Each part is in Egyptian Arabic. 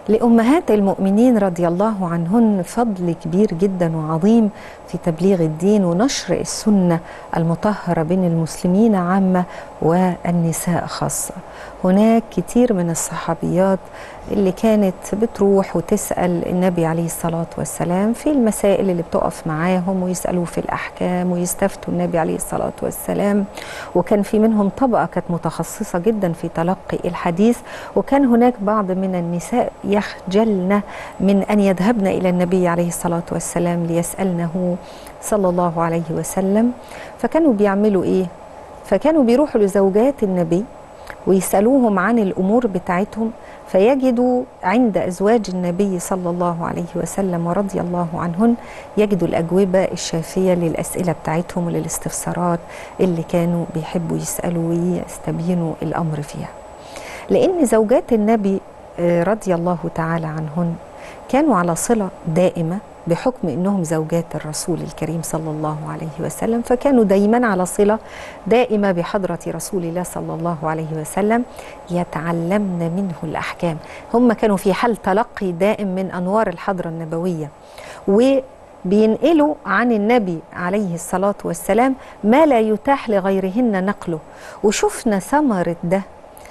لأمهات المؤمنين رضي الله عنهن فضل كبير جدا وعظيم في تبليغ الدين ونشر السنة المطهرة بين المسلمين عامة والنساء خاصة هناك كتير من الصحابيات اللي كانت بتروح وتسأل النبي عليه الصلاة والسلام في المسائل اللي بتقف معاهم ويسألوه في الأحكام ويستفتوا النبي عليه الصلاة والسلام وكان في منهم طبقة كانت متخصصة جدا في تلقي الحديث وكان هناك بعض من النساء يخجلن من أن يذهبن إلى النبي عليه الصلاة والسلام ليسألنه صلى الله عليه وسلم فكانوا بيعملوا إيه؟ فكانوا بيروحوا لزوجات النبي ويسألوهم عن الأمور بتاعتهم فيجدوا عند أزواج النبي صلى الله عليه وسلم ورضي الله عنهن يجدوا الأجوبة الشافية للأسئلة بتاعتهم وللاستفسارات اللي كانوا بيحبوا يسألوا ويستبينوا الأمر فيها لأن زوجات النبي رضي الله تعالى عنهن كانوا على صلة دائمة بحكم انهم زوجات الرسول الكريم صلى الله عليه وسلم فكانوا دايما على صله دائمه بحضره رسول الله صلى الله عليه وسلم يتعلمن منه الاحكام هم كانوا في حال تلقي دائم من انوار الحضره النبويه وبينقلوا عن النبي عليه الصلاه والسلام ما لا يتاح لغيرهن نقله وشفنا ثمره ده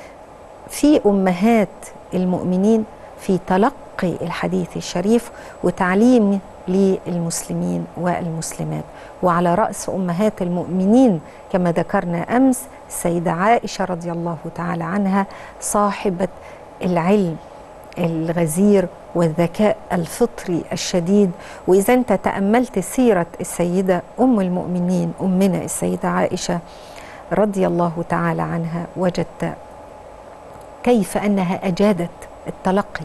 في امهات المؤمنين في تلقي الحديث الشريف وتعليم للمسلمين والمسلمات وعلى رأس أمهات المؤمنين كما ذكرنا أمس السيدة عائشة رضي الله تعالى عنها صاحبة العلم الغزير والذكاء الفطري الشديد وإذا أنت تأملت سيرة السيدة أم المؤمنين أمنا السيدة عائشة رضي الله تعالى عنها وجدت كيف أنها أجادت التلقي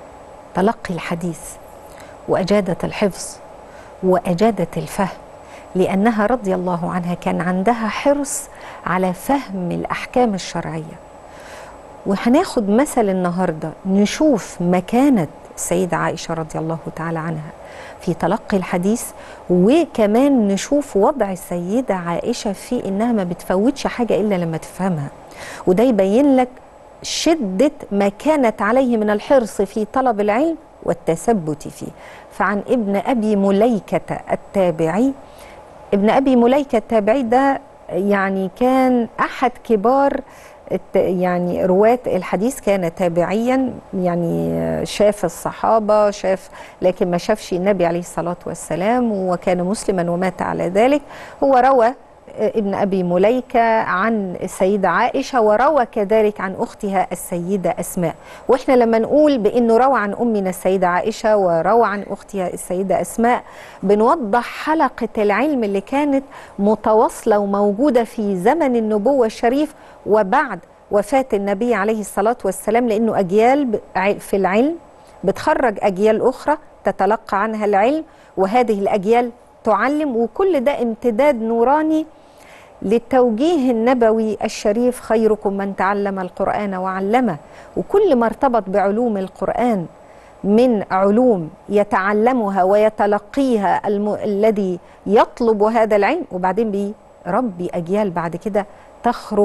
تلقي الحديث واجادت الحفظ واجادت الفهم لانها رضي الله عنها كان عندها حرص على فهم الاحكام الشرعيه وهناخد مثل النهارده نشوف مكانه السيده عائشه رضي الله تعالى عنها في تلقي الحديث وكمان نشوف وضع السيده عائشه في انها ما بتفوتش حاجه الا لما تفهمها وده يبين لك شدة ما كانت عليه من الحرص في طلب العلم والتثبت فيه فعن ابن أبي مليكة التابعي ابن أبي مليكة التابعي ده يعني كان أحد كبار يعني رواة الحديث كان تابعيا يعني شاف الصحابة شاف لكن ما شافش النبي عليه الصلاة والسلام وكان مسلما ومات على ذلك هو روى ابن أبي مليكة عن السيدة عائشة وروى كذلك عن أختها السيدة أسماء وإحنا لما نقول بأنه روى عن أمنا السيدة عائشة وروى عن أختها السيدة أسماء بنوضح حلقة العلم اللي كانت متواصلة وموجودة في زمن النبوة الشريف وبعد وفاة النبي عليه الصلاة والسلام لأنه أجيال في العلم بتخرج أجيال أخرى تتلقى عنها العلم وهذه الأجيال تعلم وكل ده امتداد نوراني للتوجيه النبوي الشريف خيركم من تعلم القرآن وعلمه وكل ما ارتبط بعلوم القرآن من علوم يتعلمها ويتلقيها الم... الذي يطلب هذا العلم وبعدين بيربي أجيال بعد كده تخرج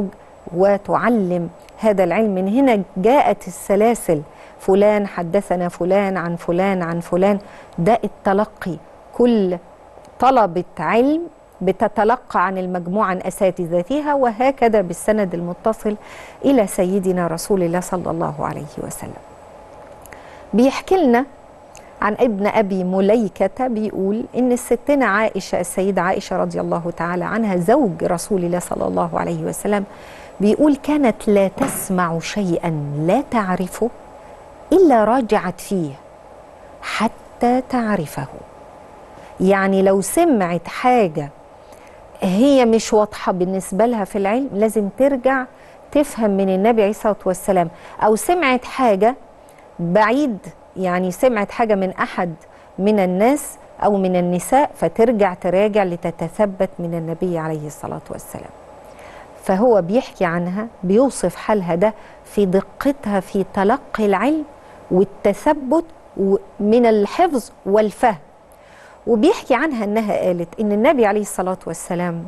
وتعلم هذا العلم من هنا جاءت السلاسل فلان حدثنا فلان عن فلان عن فلان ده التلقي كل طلبة علم بتتلقى عن المجموعة عن أساتذتها وهكذا بالسند المتصل إلى سيدنا رسول الله صلى الله عليه وسلم بيحكي لنا عن ابن أبي مليكة بيقول إن الستنا عائشة السيدة عائشة رضي الله تعالى عنها زوج رسول الله صلى الله عليه وسلم بيقول كانت لا تسمع شيئا لا تعرفه إلا راجعت فيه حتى تعرفه يعني لو سمعت حاجة هي مش واضحة بالنسبة لها في العلم لازم ترجع تفهم من النبي عليه الصلاة والسلام أو سمعت حاجة بعيد يعني سمعت حاجة من أحد من الناس أو من النساء فترجع تراجع لتتثبت من النبي عليه الصلاة والسلام فهو بيحكي عنها بيوصف حالها ده في دقتها في تلقي العلم والتثبت من الحفظ والفهم وبيحكي عنها انها قالت ان النبي عليه الصلاه والسلام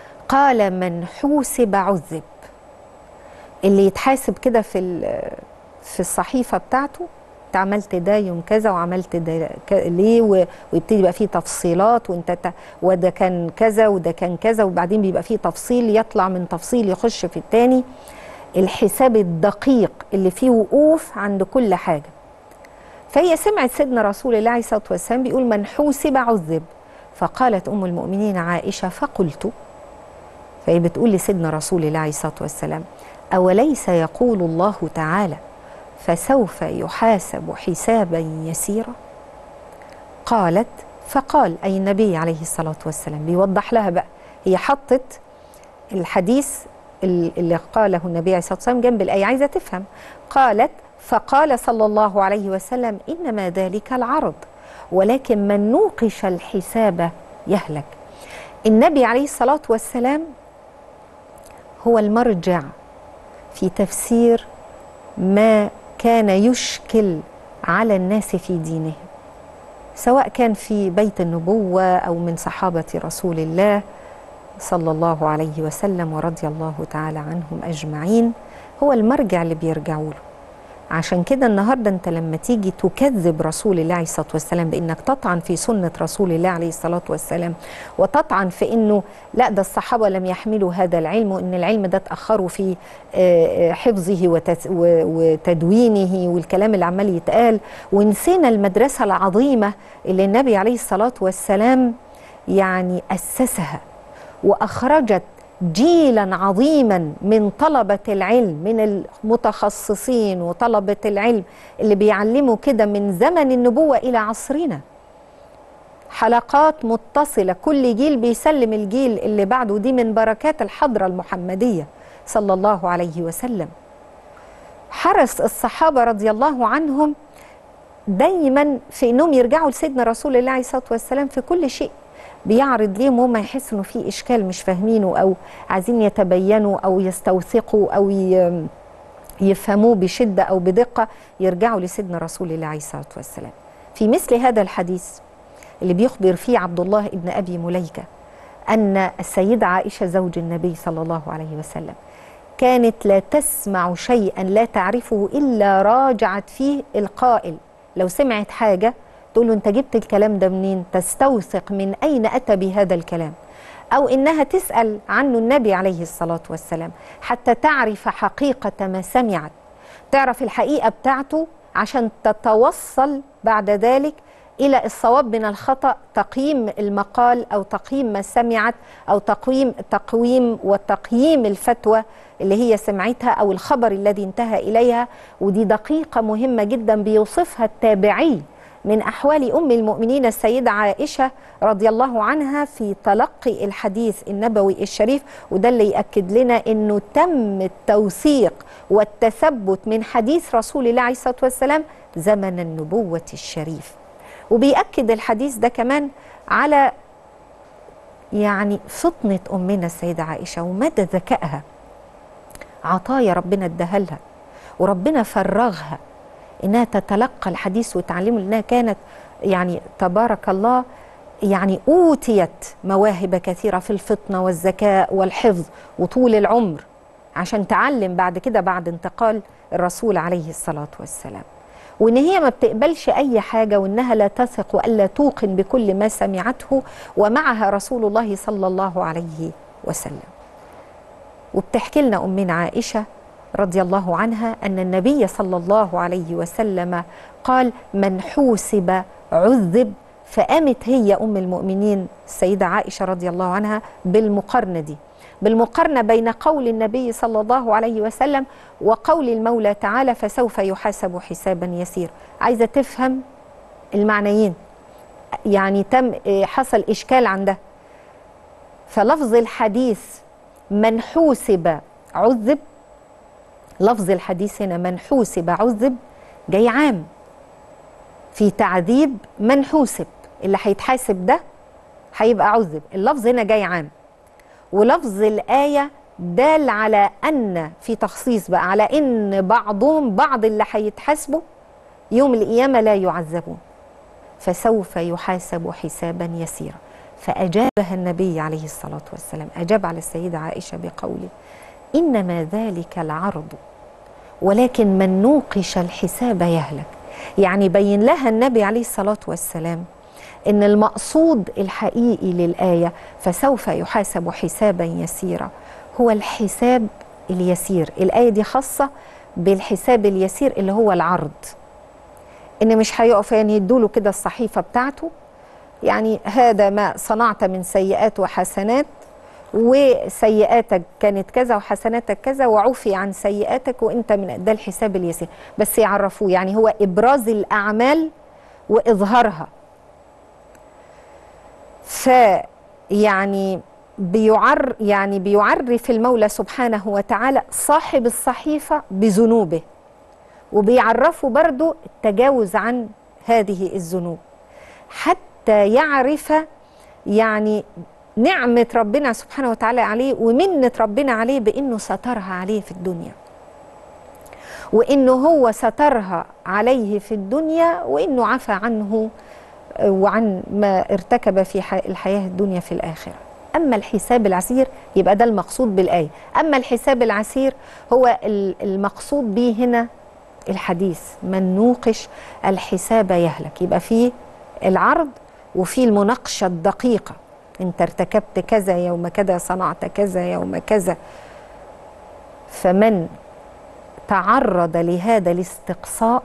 قال من حوسب عذب اللي يتحاسب كده في في الصحيفه بتاعته انت عملت ده يوم كذا وعملت ده ك... ليه و... ويبتدي يبقى فيه تفصيلات وانت ت... وده كان كذا وده كان كذا وبعدين بيبقى فيه تفصيل يطلع من تفصيل يخش في التاني الحساب الدقيق اللي فيه وقوف عند كل حاجه فهي سمعت سيدنا رسول الله عليه الصلاه والسلام بيقول من حوسب عذب فقالت ام المؤمنين عائشه فقلت فهي بتقول لسيدنا رسول الله عليه الصلاه والسلام اوليس يقول الله تعالى فسوف يحاسب حسابا يسيرا قالت فقال اي النبي عليه الصلاه والسلام بيوضح لها بقى هي حطت الحديث اللي قاله النبي عليه الصلاه والسلام جنب الايه عايزه تفهم قالت فقال صلى الله عليه وسلم انما ذلك العرض ولكن من نوقش الحساب يهلك النبي عليه الصلاه والسلام هو المرجع في تفسير ما كان يشكل على الناس في دينهم سواء كان في بيت النبوه او من صحابه رسول الله صلى الله عليه وسلم ورضي الله تعالى عنهم اجمعين هو المرجع اللي بيرجعوا له عشان كده النهارده انت لما تيجي تكذب رسول الله عليه الصلاه والسلام بانك تطعن في سنه رسول الله عليه الصلاه والسلام وتطعن في انه لا ده الصحابه لم يحملوا هذا العلم وان العلم ده اتاخروا في حفظه وتدوينه والكلام اللي عمال يتقال ونسينا المدرسه العظيمه اللي النبي عليه الصلاه والسلام يعني اسسها واخرجت جيلا عظيما من طلبة العلم من المتخصصين وطلبة العلم اللي بيعلموا كده من زمن النبوة إلى عصرنا حلقات متصلة كل جيل بيسلم الجيل اللي بعده دي من بركات الحضرة المحمدية صلى الله عليه وسلم حرص الصحابة رضي الله عنهم دايما في انهم يرجعوا لسيدنا رسول الله عليه الصلاه والسلام في كل شيء بيعرض ليهم هم يحسوا انه في اشكال مش فاهمينه او عايزين يتبينوا او يستوثقوا او يفهموه بشده او بدقه يرجعوا لسيدنا رسول الله عليه الصلاه والسلام. في مثل هذا الحديث اللي بيخبر فيه عبد الله ابن ابي مليكه ان السيده عائشه زوج النبي صلى الله عليه وسلم كانت لا تسمع شيئا لا تعرفه الا راجعت فيه القائل لو سمعت حاجه تقول له انت جبت الكلام ده منين تستوثق من اين اتى بهذا الكلام او انها تسال عنه النبي عليه الصلاه والسلام حتى تعرف حقيقه ما سمعت تعرف الحقيقه بتاعته عشان تتوصل بعد ذلك الى الصواب من الخطا تقييم المقال او تقييم ما سمعت او تقويم تقويم وتقييم الفتوى اللي هي سمعتها او الخبر الذي انتهى اليها ودي دقيقه مهمه جدا بيوصفها التابعي من احوال ام المؤمنين السيده عائشه رضي الله عنها في تلقي الحديث النبوي الشريف وده اللي ياكد لنا انه تم التوثيق والتثبت من حديث رسول الله عليه الصلاه والسلام زمن النبوه الشريف وبيأكد الحديث ده كمان على يعني فطنة أمنا السيدة عائشة ومدى ذكائها عطايا ربنا اداها لها وربنا فرغها انها تتلقى الحديث وتعلمه لانها كانت يعني تبارك الله يعني اوتيت مواهب كثيره في الفطنه والذكاء والحفظ وطول العمر عشان تعلم بعد كده بعد انتقال الرسول عليه الصلاه والسلام وان هي ما بتقبلش اي حاجه وانها لا تثق والا توقن بكل ما سمعته ومعها رسول الله صلى الله عليه وسلم وبتحكي لنا امنا عائشه رضي الله عنها ان النبي صلى الله عليه وسلم قال من حوسب عذب فقامت هي ام المؤمنين السيده عائشه رضي الله عنها بالمقارنه دي بالمقارنه بين قول النبي صلى الله عليه وسلم وقول المولى تعالى فسوف يحاسب حسابا يسير عايزه تفهم المعنيين يعني تم حصل اشكال عندها فلفظ الحديث من حوسب عذب لفظ الحديث هنا من حوسب عذب جاي عام في تعذيب من حوسب اللي هيتحاسب ده هيبقى عذب اللفظ هنا جاي عام ولفظ الآية دال على أن في تخصيص بقى على أن بعضهم بعض اللي هيتحاسبوا يوم القيامة لا يعذبون فسوف يحاسب حسابا يسيرا فأجابها النبي عليه الصلاة والسلام أجاب على السيدة عائشة بقوله إنما ذلك العرض ولكن من نوقش الحساب يهلك يعني بين لها النبي عليه الصلاة والسلام ان المقصود الحقيقي للايه فسوف يحاسب حسابا يسيرا هو الحساب اليسير الايه دي خاصه بالحساب اليسير اللي هو العرض ان مش هيقف يعني يدوله كده الصحيفه بتاعته يعني هذا ما صنعت من سيئات وحسنات وسيئاتك كانت كذا وحسناتك كذا وعفي عن سيئاتك وانت من ده الحساب اليسير بس يعرفوه يعني هو ابراز الاعمال واظهارها فيعني بيعر يعني بيعرف المولى سبحانه وتعالى صاحب الصحيفة بذنوبه وبيعرفه برضو التجاوز عن هذه الذنوب حتى يعرف يعني نعمة ربنا سبحانه وتعالى عليه ومنة ربنا عليه بأنه سترها عليه في الدنيا وأنه هو سترها عليه في الدنيا وأنه عفى عنه وعن ما ارتكب في الحياة الدنيا في الآخرة أما الحساب العسير يبقى ده المقصود بالآية أما الحساب العسير هو المقصود به هنا الحديث من نوقش الحساب يهلك يبقى فيه العرض وفي المناقشة الدقيقة انت ارتكبت كذا يوم كذا صنعت كذا يوم كذا فمن تعرض لهذا الاستقصاء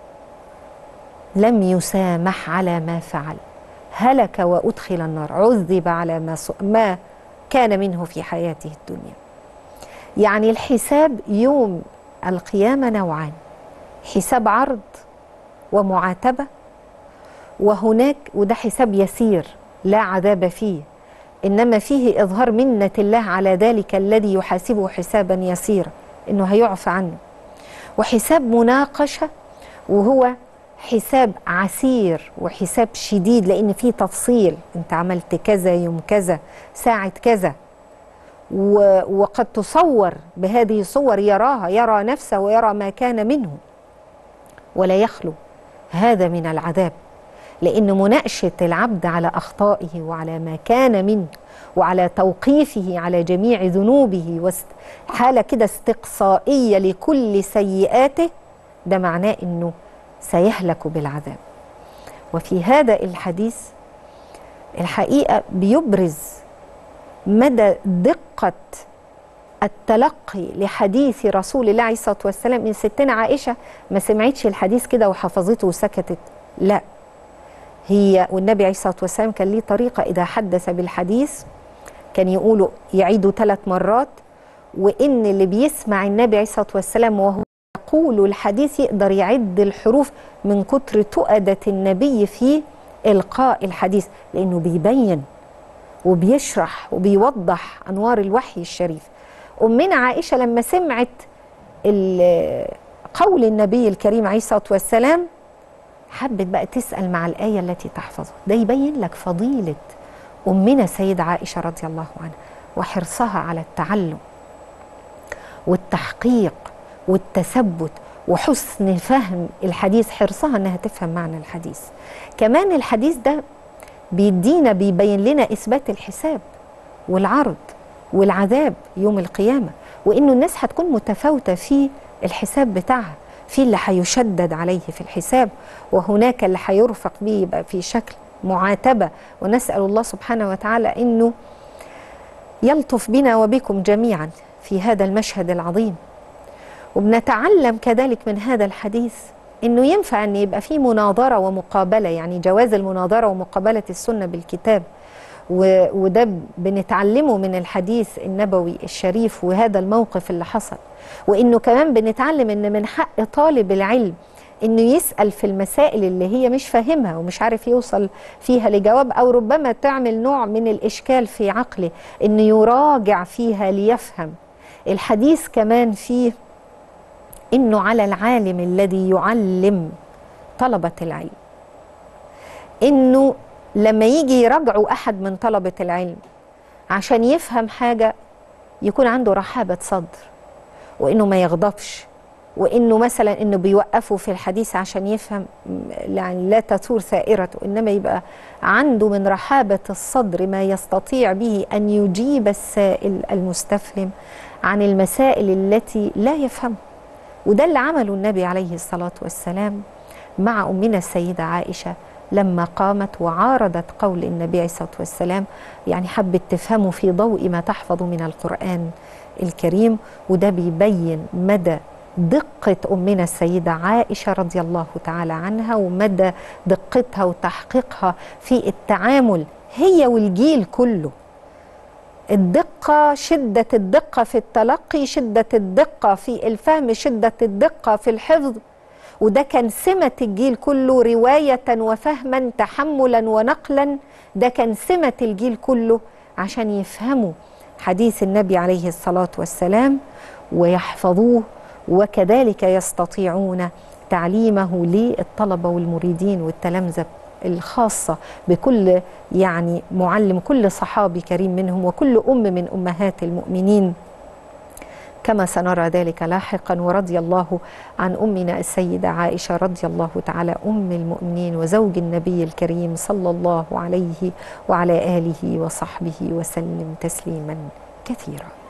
لم يسامح على ما فعل هلك وادخل النار عذب على ما ما كان منه في حياته الدنيا يعني الحساب يوم القيامه نوعان حساب عرض ومعاتبه وهناك وده حساب يسير لا عذاب فيه انما فيه اظهار منه الله على ذلك الذي يحاسبه حسابا يسيرا انه هيعفى عنه وحساب مناقشه وهو حساب عسير وحساب شديد لان فيه تفصيل انت عملت كذا يوم كذا ساعه كذا وقد تصور بهذه الصور يراها يرى نفسه ويرى ما كان منه ولا يخلو هذا من العذاب لان مناقشه العبد على اخطائه وعلى ما كان منه وعلى توقيفه على جميع ذنوبه حاله كده استقصائيه لكل سيئاته ده معناه انه سيهلك بالعذاب وفي هذا الحديث الحقيقه بيبرز مدى دقه التلقي لحديث رسول الله عليه الصلاه والسلام ان ستنا عائشه ما سمعتش الحديث كده وحفظته وسكتت لا هي والنبي عليه الصلاه والسلام كان ليه طريقه اذا حدث بالحديث كان يقولوا يعيدوا ثلاث مرات وان اللي بيسمع النبي عليه الصلاه والسلام وهو يقول الحديث يقدر يعد الحروف من كتر تؤدة النبي في إلقاء الحديث لأنه بيبين وبيشرح وبيوضح أنوار الوحي الشريف أمنا عائشة لما سمعت قول النبي الكريم عليه الصلاة والسلام حبت بقى تسأل مع الآية التي تحفظها ده يبين لك فضيلة أمنا سيدة عائشة رضي الله عنها وحرصها على التعلم والتحقيق والتثبت وحسن فهم الحديث حرصها انها تفهم معنى الحديث كمان الحديث ده بيدينا بيبين لنا اثبات الحساب والعرض والعذاب يوم القيامه وانه الناس هتكون متفاوته في الحساب بتاعها في اللي هيشدد عليه في الحساب وهناك اللي هيرفق به يبقى في شكل معاتبه ونسال الله سبحانه وتعالى انه يلطف بنا وبكم جميعا في هذا المشهد العظيم وبنتعلم كذلك من هذا الحديث انه ينفع ان يبقى في مناظره ومقابله يعني جواز المناظره ومقابله السنه بالكتاب وده بنتعلمه من الحديث النبوي الشريف وهذا الموقف اللي حصل وانه كمان بنتعلم ان من حق طالب العلم انه يسال في المسائل اللي هي مش فاهمها ومش عارف يوصل فيها لجواب او ربما تعمل نوع من الاشكال في عقله انه يراجع فيها ليفهم الحديث كمان فيه انه على العالم الذي يعلم طلبه العلم انه لما يجي يراجعوا احد من طلبه العلم عشان يفهم حاجه يكون عنده رحابه صدر وانه ما يغضبش وانه مثلا انه بيوقفوا في الحديث عشان يفهم يعني لا تثور ثائرته انما يبقى عنده من رحابه الصدر ما يستطيع به ان يجيب السائل المستفهم عن المسائل التي لا يفهمها وده اللي عمله النبي عليه الصلاة والسلام مع أمنا السيدة عائشة لما قامت وعارضت قول النبي عليه الصلاة والسلام يعني حبت تفهمه في ضوء ما تحفظ من القرآن الكريم وده بيبين مدى دقة أمنا السيدة عائشة رضي الله تعالى عنها ومدى دقتها وتحقيقها في التعامل هي والجيل كله الدقة شدة الدقة في التلقي شدة الدقة في الفهم شدة الدقة في الحفظ وده كان سمة الجيل كله رواية وفهما تحملا ونقلا ده كان سمة الجيل كله عشان يفهموا حديث النبي عليه الصلاة والسلام ويحفظوه وكذلك يستطيعون تعليمه للطلبة والمريدين والتلامذة الخاصة بكل يعني معلم كل صحابي كريم منهم وكل أم من أمهات المؤمنين كما سنرى ذلك لاحقا ورضي الله عن أمنا السيدة عائشة رضي الله تعالى أم المؤمنين وزوج النبي الكريم صلى الله عليه وعلى آله وصحبه وسلم تسليما كثيرا